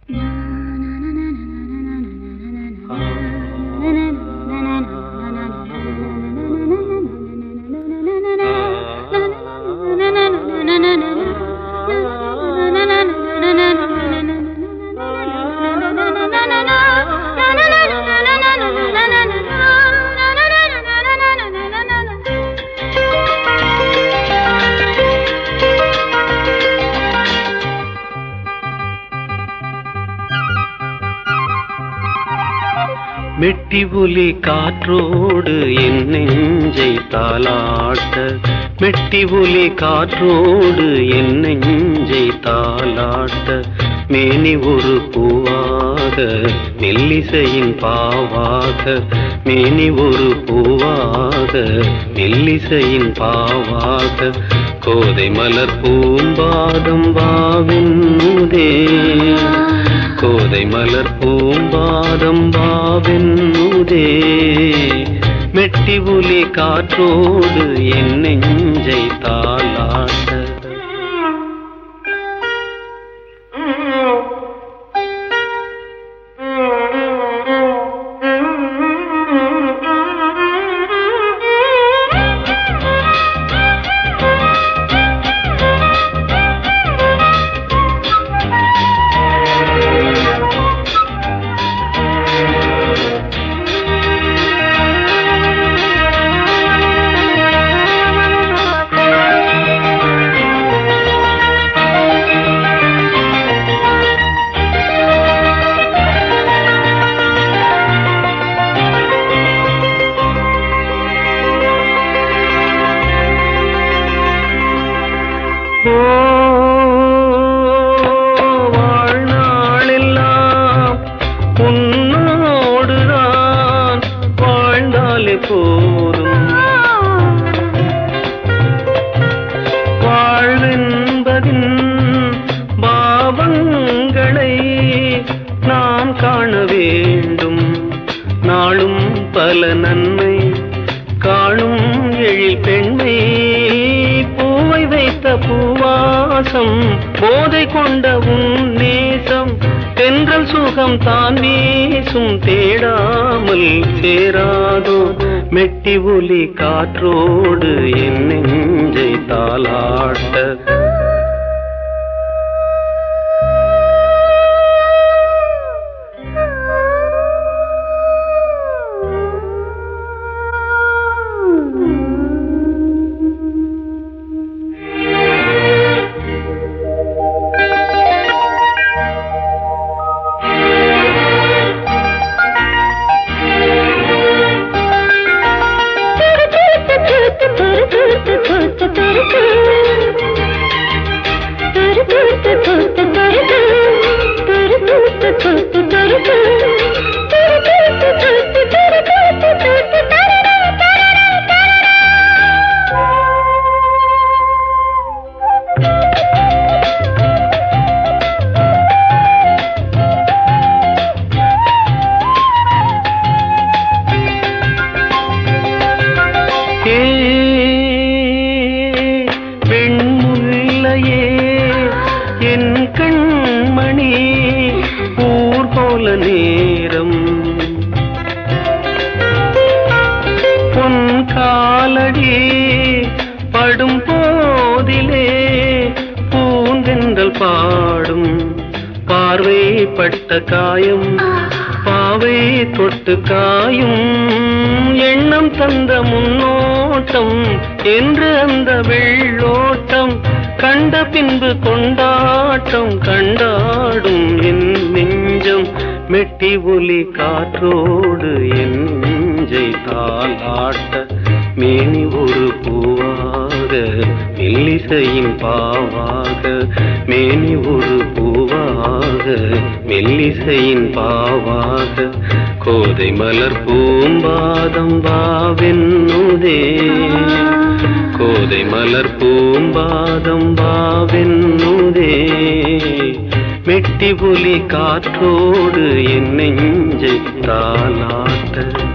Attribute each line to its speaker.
Speaker 1: மெட்டி ஒலி காற்றோடு என் நெஞ்சை தாளாட்ட மெட்டி ஒலி காற்றோடு என் நெஞ்சை தாளாட்ட மேனி ஒரு பூவாக மெல்லிசையின் பாவாக மேனி ஒரு பூவாக மெல்லிசையின் பாவாக கோதை மலர் பூம்பாதம் வாவின்னுதே கோதை மலர் பூம்பாதம் பாவென்னுதே மெட்டி ஒலி காற்றோடு என் நெஞ்சை தாளாட்ட ஓ வாழ்நாளெல்லாம் உன்னோடுதான் வாழ்ந்தாலே போதும் வாழ்வென்பதின் பாவங்களை நாம் காண வேண்டும் நாளும் பல நன்மை காணும் எழில் பெண்மை பூவை வைத்த பூவாசம் போதை கொண்ட உன் நேசம் தென்றல் சுகம் தான் வீசும் தேடாமல் சேராதோ மெட்டி ஒலி காற்றோடு என் நெஞ்சை தாளாட்ட ஏ பெண்முல்லையே என் கண்மணி ஊர் போல நேரம் பொன் காலடி படும் போதிலே பூந்தென்றல் பாடும் பார்வை பட்ட காயம் பாவை தொட்டு காயும் எண்ணம் தந்த முன்னோட்டம் என்று அந்த வெள்ளோட்டம் கண்ட பின்பு கொண்டாட்டம் கண்டாடும் என் நெஞ்சம் மெட்டி ஒலி காற்றோடு என் நெஞ்சை தாளாட்ட மேனி ஒரு பூவாக மெல்லிசையின் பாவாக மேனி ஒரு பூவாக மெல்லிசையின் பாவாக கோதை மலர் பூம்பாதம் வாவென்னுதே கோதை மலர் பூம்பாதம் வாவென்னுதே மெட்டி புலி காற்றோடு என் நெஞ்சை தாளாட்ட